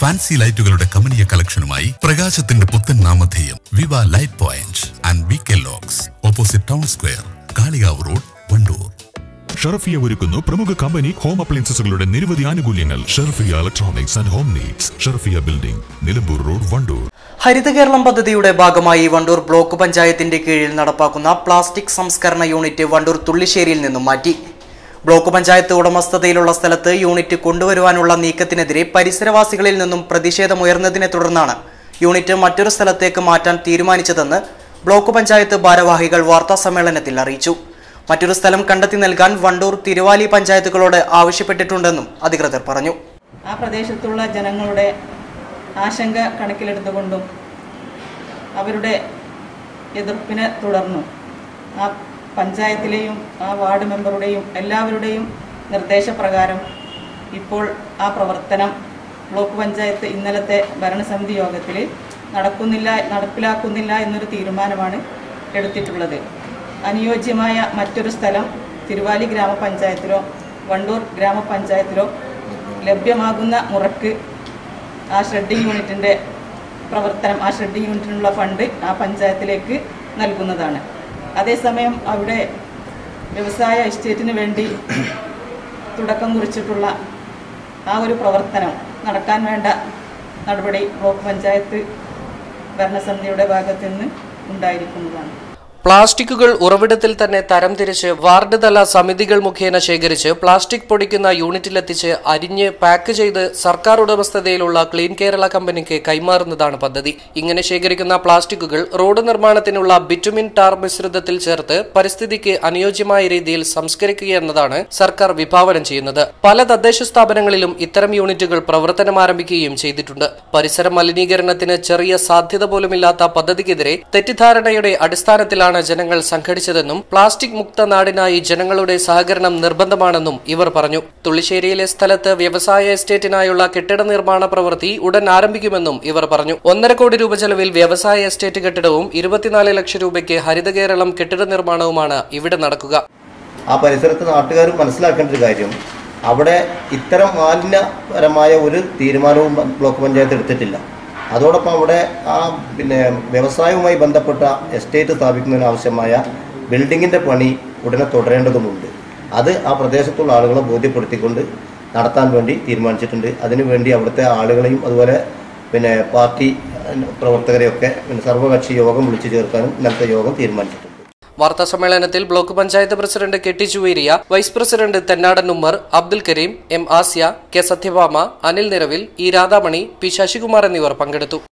fancy ലൈറ്റുകളുടെ കമനീയ കളക്ഷനുമായി പ്രകാശത്തിന്റെ പുത്തൻ നാമധേയം Viva light point and V K locks opposite town square Kalikavu road Wandoor Sherfiya ഒരുക്കുന്നു പ്രമുഖ കമ്പനി ഹോം അപ്ലയൻസസുകളുടെ നിരവധി ആനുകൂല്യങ്ങൾ Sherfiya electronics and home needs Sherfiya building Nilambur road Wandoor Haritha Keralam പദ്ധതിയുടെ ഭാഗമായി വണ്ടൂർ ബ്ലോക്ക് പഞ്ചായത്തിന്റെ കീഴിൽ നടപ്പാക്കുന്ന പ്ലാസ്റ്റിക് സംസ്കരണ യൂണിറ്റ് വണ്ടൂർ തുള്ളിശ്ശേരിയിൽ നിന്നും മാറ്റി ബ്ലോക്ക് പഞ്ചായത്ത് ഉടമസ്ഥതയിലുള്ള സ്ഥലത്ത് യൂണിറ്റ് കൊണ്ടുവരുവാനുള്ള നീക്കത്തിനെതിരെ പരിസരവാസികളിൽ നിന്നും പ്രതിഷേധമുയർന്നതിനെ തുടർന്നാണ് യൂണിറ്റ് മറ്റൊരു സ്ഥലത്തേക്ക് മാറ്റാൻ തീരുമാനിച്ചതെന്ന് ബ്ലോക്ക് പഞ്ചായത്ത് ഭാരവാഹികൾ വാർത്താസമ്മേളനത്തിൽ അറിയിച്ചു മറ്റൊരു സ്ഥലം കണ്ടെത്തി നൽകാൻ വണ്ടൂർ തിരുവാലി പഞ്ചായത്തുകളോട് ആവശ്യപ്പെട്ടിട്ടുണ്ടെന്നും അധികൃതർ പറഞ്ഞു ആ പ്രദേശത്തുള്ള ജനങ്ങളുടെ ആശങ്ക കണക്കിലെടുത്തുകൊണ്ടും അവരുടെ എതിർപ്പിനെ തുടർന്നും ആ പഞ്ചായത്തിലെയും ആ വാർഡ് മെമ്പറുടെയും എല്ലാവരുടെയും നിർദ്ദേശപ്രകാരം ഇപ്പോൾ ആ പ്രവർത്തനം ബ്ലോക്ക് പഞ്ചായത്ത് ഇന്നലത്തെ ഭരണസമിതി യോഗത്തിൽ നടക്കുന്നില്ല നടപ്പിലാക്കുന്നില്ല എന്നൊരു തീരുമാനമാണ് എടുത്തിട്ടുള്ളത് അനുയോജ്യമായ മറ്റൊരു സ്ഥലം തിരുവാലി ഗ്രാമപഞ്ചായത്തിലോ വണ്ടൂർ ഗ്രാമപഞ്ചായത്തിലോ ലഭ്യമാകുന്ന മുറക്ക് ആ ഷ്രെഡിംഗ് യൂണിറ്റിൻ്റെ പ്രവർത്തനം ആ ഷ്രെഡിംഗ് യൂണിറ്റിനുള്ള ഫണ്ട് ആ പഞ്ചായത്തിലേക്ക് നൽകുന്നതാണ് അതേസമയം അവിടെ വ്യവസായ എസ്റ്റേറ്റിന് വേണ്ടി തുടക്കം കുറിച്ചിട്ടുള്ള ആ ഒരു പ്രവർത്തനം നടക്കാൻ വേണ്ട നടപടി ബ്ലോക്ക് പഞ്ചായത്ത് ഭരണസമിതിയുടെ ഭാഗത്തു നിന്ന് ഉണ്ടായിരിക്കുന്നതാണ് പ്ലാസ്റ്റിക്കുകൾ ഉറവിടത്തിൽ തന്നെ തരംതിരിച്ച് വാർഡ് തല സമിതികൾ മുഖേന ശേഖരിച്ച് പ്ലാസ്റ്റിക് പൊടിക്കുന്ന യൂണിറ്റിലെത്തിച്ച് അരിഞ്ഞ് പാക്ക് ചെയ്ത് സർക്കാർ ഉടമസ്ഥതയിലുള്ള ക്ലീൻ കേരള കമ്പനിക്ക് കൈമാറുന്നതാണ് പദ്ധതി ഇങ്ങനെ ശേഖരിക്കുന്ന പ്ലാസ്റ്റിക്കുകൾ റോഡ് നിർമ്മാണത്തിനുള്ള ബിറ്റുമിൻ ടാർ മിശ്രിതത്തിൽ ചേർത്ത് പരിസ്ഥിതിക്ക് അനുയോജ്യമായ രീതിയിൽ സംസ്കരിക്കുക എന്നതാണ് സർക്കാർ വിഭാവനം ചെയ്യുന്നത് പല തദ്ദേശ സ്ഥാപനങ്ങളിലും ഇത്തരം യൂണിറ്റുകൾ പ്രവർത്തനം ആരംഭിക്കുകയും ചെയ്തിട്ടുണ്ട് പരിസര മലിനീകരണത്തിന് ചെറിയ സാധ്യത പോലുമില്ലാത്ത പദ്ധതിക്കെതിരെ തെറ്റിദ്ധാരണയുടെ അടിസ്ഥാനത്തിലാണ് ജനങ്ങൾ സംഘടിച്ചതെന്നും പ്ലാസ്റ്റിക് മുക്ത നാടിനായി ജനങ്ങളുടെ സഹകരണം നിർബന്ധമാണെന്നും ഇവർ പറഞ്ഞു തുള്ളിശ്ശേരിയിലെ സ്ഥലത്ത് വ്യവസായ എസ്റ്റേറ്റിനായുള്ള കെട്ടിട നിർമ്മാണ പ്രവൃത്തി ഉടൻ ആരംഭിക്കുമെന്നും ഇവർ പറഞ്ഞു ഒന്നര കോടി രൂപ ചെലവിൽ വ്യവസായ എസ്റ്റേറ്റ് കെട്ടിടവും ഇരുപത്തിനാല് ലക്ഷം രൂപയ്ക്ക് ഹരിത കേരളം കെട്ടിട നിർമ്മാണവുമാണ് ഇവിടെ നടക്കുക ആ പരിസരത്ത് നാട്ടുകാർ മനസ്സിലാക്കേണ്ട ഒരു കാര്യം അവിടെ ഇത്തരം മാലിന്യപരമായ ഒരു തീരുമാനവും ബ്ലോക്ക് പഞ്ചായത്ത് എടുത്തിട്ടില്ല അതോടൊപ്പം അവിടെ ആ പിന്നെ വ്യവസായവുമായി ബന്ധപ്പെട്ട എസ്റ്റേറ്റ് സ്ഥാപിക്കുന്നതിന് ആവശ്യമായ ബിൽഡിങ്ങിൻ്റെ പണി ഉടനെ തുടരേണ്ടതുമുണ്ട് അത് ആ പ്രദേശത്തുള്ള ആളുകളെ ബോധ്യപ്പെടുത്തിക്കൊണ്ട് നടത്താൻ വേണ്ടി തീരുമാനിച്ചിട്ടുണ്ട് അതിനുവേണ്ടി അവിടുത്തെ ആളുകളെയും അതുപോലെ പിന്നെ പാർട്ടി ഏഹ്, പ്രവർത്തകരെയൊക്കെ പിന്നെ സർവകക്ഷി യോഗം വിളിച്ചു ചേർക്കാനും ഇന്നലത്തെ യോഗം തീരുമാനിച്ചിട്ടുണ്ട് വാർത്താ സമ്മേളനത്തിൽ block panchayat president K T Chuveriya vice president Thennadan Ummer Abdul Kareem M Asiya K Sathyabhama Anil നിറവിൽ ഇ രാധാമണി പി ശശികുമാർ എന്നിവർ പങ്കെടുത്തു